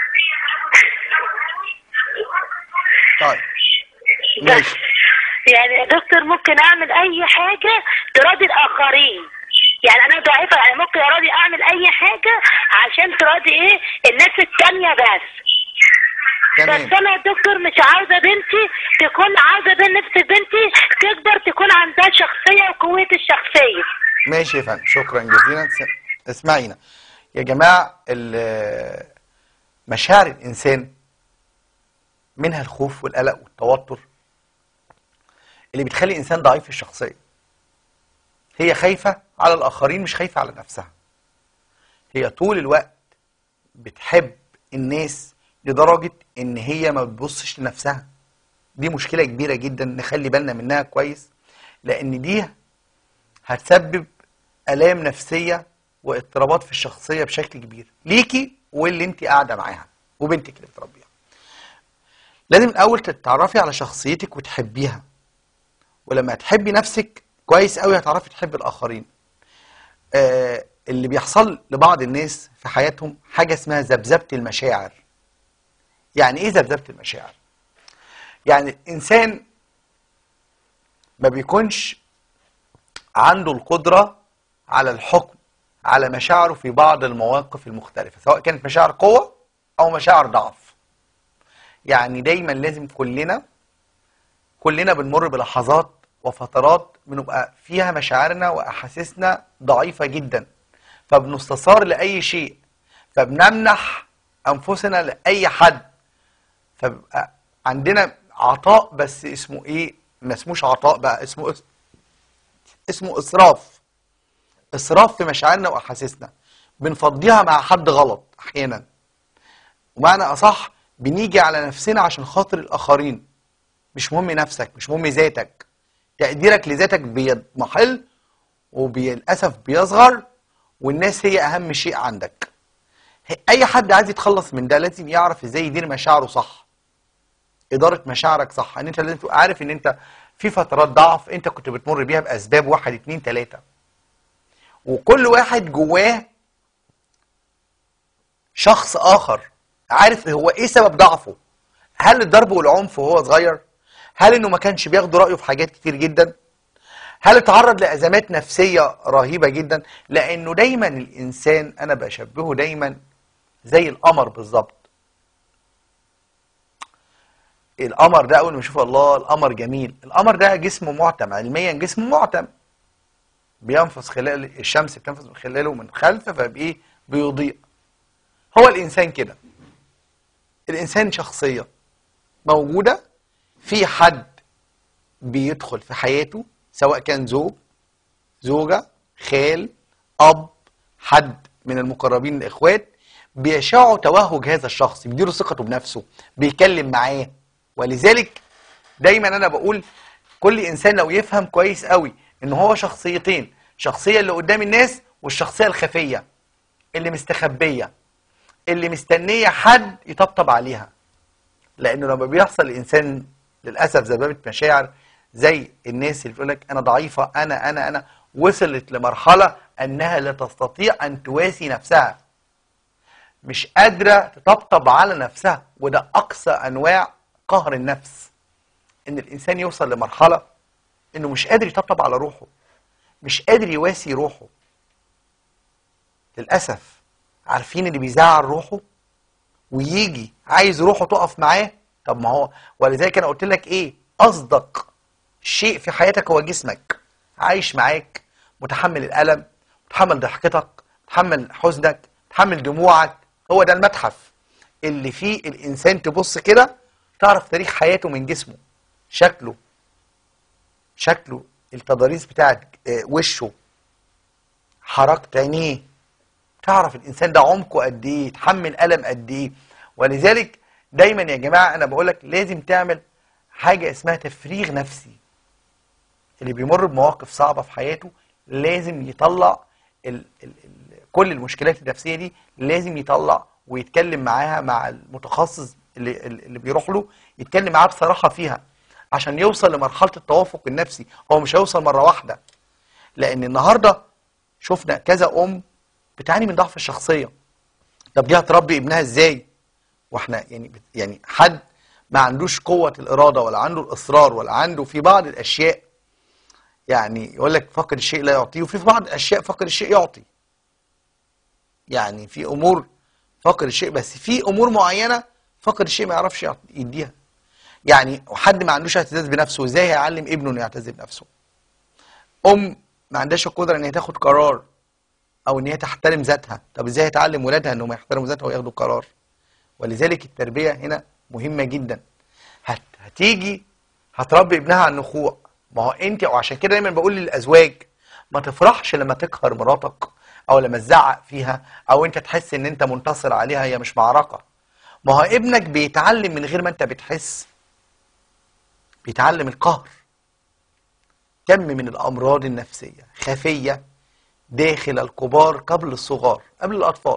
طيب بس ماشي يعني يا دكتور ممكن اعمل اي حاجه تراضي الاخرين يعني انا ضعيفه يعني ممكن اراضي اعمل اي حاجه عشان تراضي ايه الناس التانية بس تمام بس انا يا دكتور مش عاوزه بنتي تكون عاوزه بين نفس بنتي تقدر تكون عندها شخصيه وقوه الشخصيه ماشي يا فندم شكرا جزيلا س- اسمعينا يا جماعه ال- مشاعر الانسان منها الخوف والقلق والتوتر اللي بتخلي الانسان ضعيف الشخصيه هي خايفه على الاخرين مش خايفه على نفسها هي طول الوقت بتحب الناس لدرجه ان هي ما بتبصش لنفسها دي مشكله كبيره جدا نخلي بالنا منها كويس لان دي هتسبب آلام نفسية واضطرابات في الشخصية بشكل كبير ليكي واللي انت قاعدة معاها وبنتك اللي بتربيها لازم الأول تتعرفي على شخصيتك وتحبيها ولما تحبي نفسك كويس قوي هتعرفي تحبي الآخرين آه اللي بيحصل لبعض الناس في حياتهم حاجة اسمها ذبذبة المشاعر يعني ايه ذبذبة المشاعر يعني الإنسان ما بيكونش عنده القدرة على الحكم على مشاعره في بعض المواقف المختلفة سواء كانت مشاعر قوة أو مشاعر ضعف يعني دايما لازم كلنا كلنا بنمر بلحظات وفترات بنبقى فيها مشاعرنا وأحاسيسنا ضعيفة جدا فبنستثار لأي شيء فبنمنح أنفسنا لأي حد فبقى عندنا عطاء بس اسمه إيه ما اسموش عطاء بقى اسمه إس- اسمه إسراف إسراف في مشاعرنا وأحاسيسنا بنفضيها مع حد غلط أحيانا ومعنى أصح بنيجي على نفسنا عشان خاطر الآخرين مش مهم نفسك مش مهم ذاتك تقديرك لذاتك بيضمحل وبالأسف بيصغر والناس هي أهم شيء عندك أي حد عايز يتخلص من ده لازم يعرف إزاي يدير مشاعره صح إدارة مشاعرك صح إن أنت لازم تبقى عارف إن أنت في فترات ضعف أنت كنت بتمر بيها بأسباب واحد اتنين تلاتة وكل واحد جواه شخص آخر عارف هو إيه سبب ضعفه هل الضرب والعنف وهو صغير هل إنه ما كانش بياخدوا رأيه في حاجات كتير جدا هل اتعرض لأزمات نفسية رهيبة جدا لأنه دايما الإنسان أنا بشبهه دايما زي القمر بالظبط القمر ده أول ما يشوف الله القمر جميل القمر ده جسم معتم علميا جسم معتم بينفذ خلال الشمس بتنفذ من خلاله من خلف فبإيه بيضيء هو الإنسان كده الإنسان شخصية موجودة في حد بيدخل في حياته سواء كان زوج زوجة خال أب حد من المقربين الإخوات بيشعوا توهج هذا الشخص بيديله ثقته بنفسه بيكلم معاه ولذلك دايما أنا بقول كل إنسان لو يفهم كويس قوي إن هو شخصيتين شخصية اللي قدام الناس والشخصية الخفية اللي مستخبية اللي مستنية حد يطبطب عليها لأنه لما بيحصل الإنسان للأسف ذبابة مشاعر زي الناس اللي بتقول لك أنا ضعيفة أنا أنا أنا وصلت لمرحلة أنها لا تستطيع أن تواسي نفسها مش قادرة تطبطب على نفسها وده أقصى أنواع قهر النفس إن الإنسان يوصل لمرحلة إنه مش قادر يطبطب على روحه مش قادر يواسي روحه للأسف عارفين اللي بيزعل روحه ويجي عايز روحه تقف معاه طب ما هو ولذلك انا قلت لك ايه اصدق شيء في حياتك هو جسمك عايش معاك متحمل الالم متحمل ضحكتك متحمل حزنك متحمل دموعك هو ده المتحف اللي فيه الانسان تبص كده تعرف تاريخ حياته من جسمه شكله شكله التضاريس بتاعت آه، وشه حركة عينيه تعرف الانسان ده عمقه قد ايه يتحمل الم قد ايه ولذلك دايما يا جماعه انا بقول لك لازم تعمل حاجه اسمها تفريغ نفسي اللي بيمر بمواقف صعبه في حياته لازم يطلع ال ال ال كل المشكلات النفسيه دي لازم يطلع ويتكلم معاها مع المتخصص اللي اللي بيروح له يتكلم معاه بصراحه فيها عشان يوصل لمرحله التوافق النفسي هو مش هيوصل مره واحده لان النهارده شفنا كذا ام بتعاني من ضعف الشخصيه طب دي هتربي ابنها ازاي واحنا يعني بت- يعني حد ما عندوش قوه الاراده ولا عنده الاصرار ولا عنده في بعض الاشياء يعني يقول لك فقد الشيء لا يعطيه وفي بعض الاشياء فقد الشيء يعطي يعني في امور فقد الشيء بس في امور معينه فقد الشيء ما يعرفش يعط- يديها يعني حد ما عندوش اعتزاز بنفسه ازاي هيعلم ابنه انه يعتز بنفسه ام ما عندهاش القدره ان هي تاخد قرار او ان هي تحترم ذاتها طب ازاي هتعلم ولادها انهم يحترموا ذاتها وياخدوا قرار ولذلك التربيه هنا مهمه جدا هت... هتيجي هتربي ابنها على النخوع ما هو انت وعشان كده دايما بقول للازواج ما تفرحش لما تقهر مراتك او لما تزعق فيها او انت تحس ان انت منتصر عليها هي مش معركه ما هو ابنك بيتعلم من غير ما انت بتحس بيتعلم القهر كم من الامراض النفسيه خفيه داخل الكبار قبل الصغار قبل الاطفال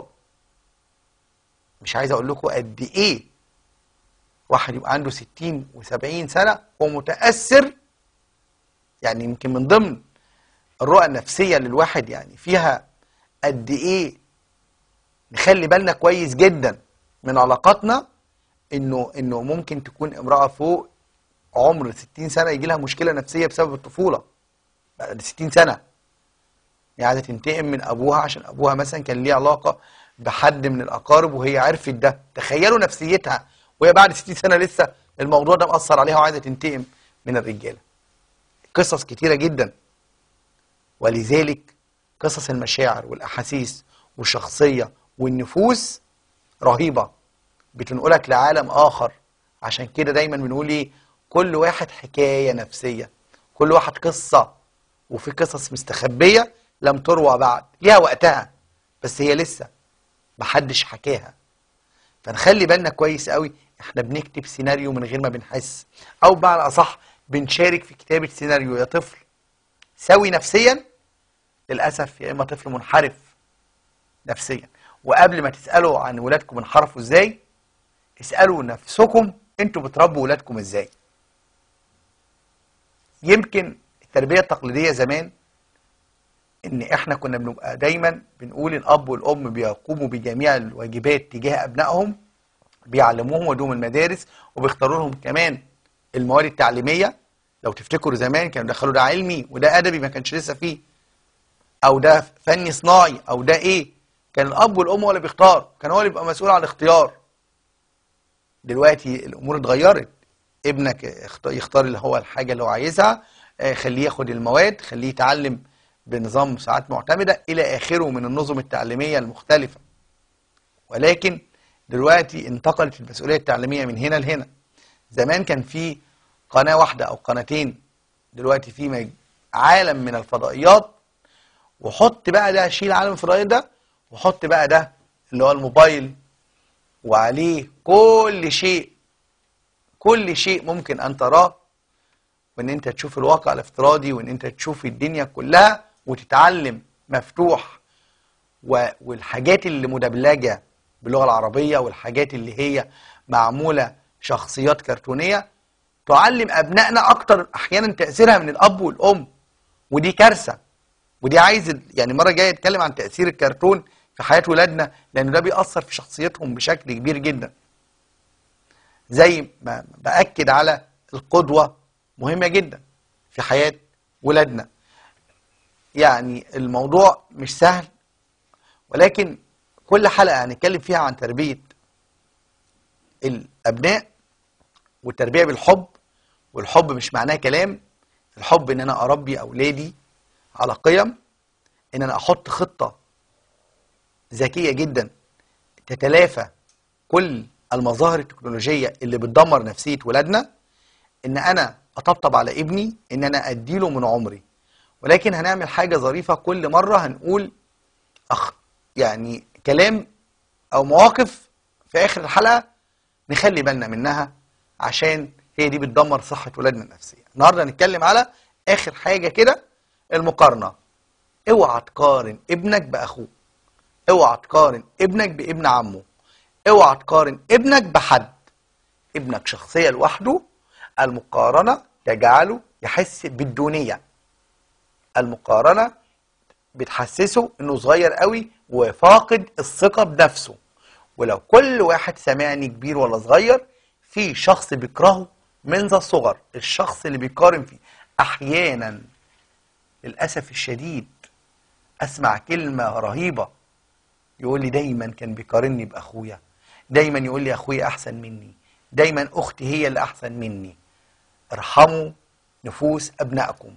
مش عايز اقول لكم قد ايه واحد يبقى عنده 60 و70 سنه ومتاثر يعني يمكن من ضمن الرؤى النفسيه للواحد يعني فيها قد ايه نخلي بالنا كويس جدا من علاقاتنا انه انه ممكن تكون امراه فوق عمر 60 سنه يجي لها مشكله نفسيه بسبب الطفوله بعد 60 سنه هي عايزه تنتقم من ابوها عشان ابوها مثلا كان ليه علاقه بحد من الاقارب وهي عرفت ده تخيلوا نفسيتها وهي بعد 60 سنه لسه الموضوع ده مأثر عليها وعايزه تنتقم من الرجاله قصص كتيره جدا ولذلك قصص المشاعر والاحاسيس والشخصيه والنفوس رهيبه بتنقلك لعالم اخر عشان كده دايما بنقول ايه كل واحد حكايه نفسيه كل واحد قصه وفي قصص مستخبيه لم تروى بعد ليها وقتها بس هي لسه محدش حكاها فنخلي بالنا كويس قوي احنا بنكتب سيناريو من غير ما بنحس او بمعنى اصح بنشارك في كتابه سيناريو يا طفل سوي نفسيا للاسف يا اما طفل منحرف نفسيا وقبل ما تسالوا عن ولادكم انحرفوا ازاي اسالوا نفسكم انتوا بتربوا ولادكم ازاي يمكن التربيه التقليديه زمان ان احنا كنا بنبقى دايما بنقول الاب والام بيقوموا بجميع الواجبات تجاه ابنائهم بيعلموهم ودوهم المدارس وبيختاروا لهم كمان المواد التعليميه لو تفتكروا زمان كانوا دخلوا ده علمي وده ادبي ما كانش لسه فيه او ده فني صناعي او ده ايه كان الاب والام هو اللي بيختار كان هو اللي بيبقى مسؤول عن الاختيار دلوقتي الامور اتغيرت ابنك اخت- يختار اللي هو الحاجه اللي هو عايزها آه، خليه ياخد المواد خليه يتعلم بنظام ساعات معتمده الى اخره من النظم التعليميه المختلفه ولكن دلوقتي انتقلت المسؤوليه التعليميه من هنا لهنا زمان كان في قناه واحده او قناتين دلوقتي في مج- عالم من الفضائيات وحط بقى ده شيل عالم الفضائيات ده وحط بقى ده اللي هو الموبايل وعليه كل شيء كل شيء ممكن ان تراه وان انت تشوف الواقع الافتراضي وان انت تشوف الدنيا كلها وتتعلم مفتوح و- والحاجات اللي مدبلجه باللغه العربيه والحاجات اللي هي معموله شخصيات كرتونيه تعلم ابنائنا اكتر احيانا تاثيرها من الاب والام ودي كارثه ودي عايز يعني المره الجايه اتكلم عن تاثير الكرتون في حياه ولادنا لان ده بيأثر في شخصيتهم بشكل كبير جدا زي ما باكد على القدوه مهمه جدا في حياه ولادنا يعني الموضوع مش سهل ولكن كل حلقه هنتكلم فيها عن تربيه الابناء والتربيه بالحب والحب مش معناه كلام الحب ان انا اربي اولادي على قيم ان انا احط خطه ذكيه جدا تتلافى كل المظاهر التكنولوجيه اللي بتدمر نفسيه ولادنا ان انا اطبطب على ابني ان انا اديله من عمري ولكن هنعمل حاجه ظريفه كل مره هنقول أخ يعني كلام او مواقف في اخر الحلقه نخلي بالنا منها عشان هي دي بتدمر صحه ولادنا النفسيه النهارده هنتكلم على اخر حاجه كده المقارنه اوعى تقارن ابنك باخوه اوعى تقارن ابنك بابن عمه اوعى تقارن ابنك بحد ابنك شخصيه لوحده المقارنه تجعله يحس بالدونيه المقارنه بتحسسه انه صغير قوي وفاقد الثقه بنفسه ولو كل واحد سامعني كبير ولا صغير في شخص بيكرهه منذ الصغر الشخص اللي بيقارن فيه احيانا للاسف الشديد اسمع كلمه رهيبه يقول لي دايما كان بيقارني باخويا دايما يقول لي اخويا احسن مني دايما اختي هي اللي احسن مني ارحموا نفوس ابنائكم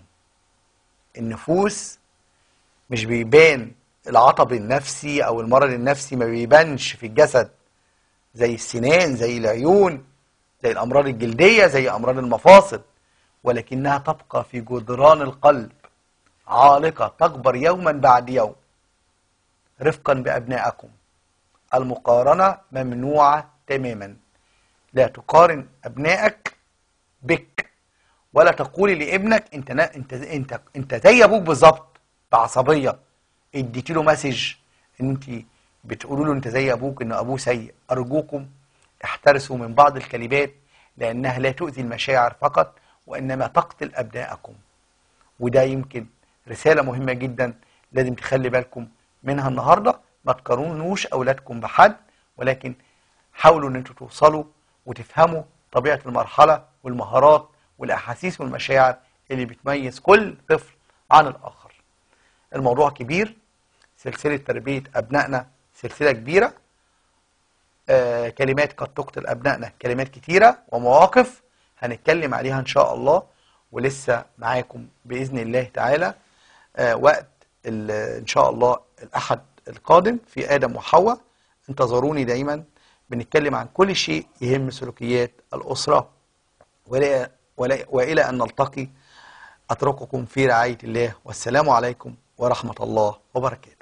النفوس مش بيبان العطب النفسي او المرض النفسي ما بيبانش في الجسد زي السنان زي العيون زي الامراض الجلديه زي امراض المفاصل ولكنها تبقى في جدران القلب عالقه تكبر يوما بعد يوم رفقا بابنائكم المقارنه ممنوعه تماما لا تقارن ابنائك بك ولا تقولي لابنك انت نا انت انت انت زي ابوك بالظبط بعصبيه اديتي له مسج ان انت بتقولوا له انت زي ابوك ان ابوه سيء ارجوكم احترسوا من بعض الكلمات لانها لا تؤذي المشاعر فقط وانما تقتل ابنائكم وده يمكن رساله مهمه جدا لازم تخلي بالكم منها النهارده ما تقارنوش اولادكم بحد ولكن حاولوا ان انتوا توصلوا وتفهموا طبيعه المرحله والمهارات والاحاسيس والمشاعر اللي بتميز كل طفل عن الاخر الموضوع كبير سلسلة تربية أبنائنا سلسلة كبيرة آه كلمات قد تقتل أبنائنا كلمات كتيرة ومواقف هنتكلم عليها إن شاء الله ولسه معاكم بإذن الله تعالى آه وقت ال- إن شاء الله الأحد القادم في آدم وحواء انتظروني دايما بنتكلم عن كل شيء يهم سلوكيات الأسرة ولا ولا وإلى أن نلتقي أترككم في رعاية الله والسلام عليكم ورحمة الله وبركاته